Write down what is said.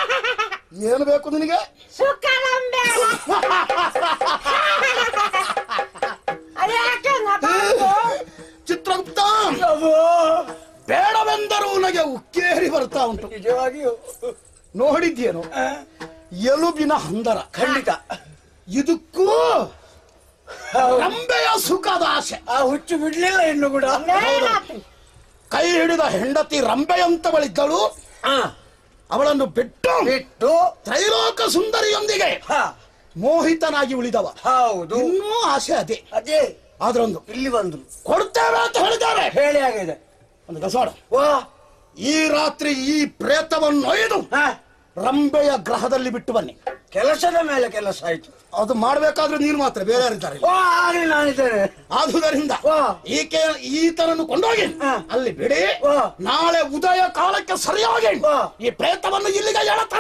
ಏನು ಬೇಕು ನಿನಗೆ ಸುಖರಂಬೆ ಅದ್ಯಾಕೆ ನಗಾಡ್ತು? ಚಿತ್ರಗುಪ್ತ ಪ್ರಭು ಬೇಡವೆಂದರೂ ನನಗೆ ಉಕ್ಕೇರಿ ಬರ್ತಾ ಉಂಟು ನಿಜವಾಗಿಯೂ ನೋಡಿದ್ಯೇನು ಆ, ಎಲುಬಿನ ಹಂದರ ಖಂಡಿತ ಇದಕ್ಕೂ ಹೌದು. ರಂಬೆಯ ಸುಖದ ಆಸೆ ಆ ಹುಚ್ಚು ಬಿಡ್ಲಿಲ್ಲ ಇನ್ನು ಕೂಡ ಏನಾತು? ಕೈ ಹಿಡಿದ ಹೆಂಡತಿ ರಂಬೆಯಂತವಳಿದ್ದಳು ಆ, ಅವಳನ್ನು ಬಿಟ್ಟು ಬಿಟ್ಟು ತ್ರೈಲೋಕ ಸುಂದರಿಯೊಂದಿಗೆ ಹ ಮೋಹಿತನಾಗಿ ಉಳಿದವ ಹೌದು ಇನ್ನೂ ಆಸೆ ಅದೇ ಅದೇ ಆದ್ರೊಂದು ಇಲ್ಲಿ ಬಂದ್ರು ಕೊಡ್ತೇವೆ ಅಂತ ಹೇಳಿದ್ದಾರೆ ಹೇಳಿ ಆಗಿದೆ ಒಂದು ಗಸಾಡ ವಾ ಈ ರಾತ್ರಿ ಈ ಪ್ರೇತವನ್ನು ಒಯ್ದು ಹ ರಂಬೆಯ ಗ್ರಹದಲ್ಲಿ ಬಿಟ್ಟು ಬನ್ನಿ ಕೆಲಸದ ಮೇಲೆ ಕೆಲಸ ಆಯ್ತು ಅದು ಮಾಡ್ಬೇಕಾದ್ರೆ ನೀನು ಮಾತ್ರ ಬೇರೆ ಯಾರಿದ್ದಾರೆ ವಾ ಅಲ್ಲಿ ನಾನಿದ್ದೇನೆ ಆದುದರಿಂದ ವಾ. ಈಕೆ ಈತನನ್ನು ಕೊಂಡೋಗಿ ಹ. ಅಲ್ಲಿ ಬಿಡಿ ವಾ. ನಾಳೆ ಉದಯ ಕಾಲಕ್ಕೆ ಸರಿಯಾಗಿ ವಾ. ಈ ಪ್ರೇತವನ್ನು ಇಲ್ಲಿಗೆ ಎಳತ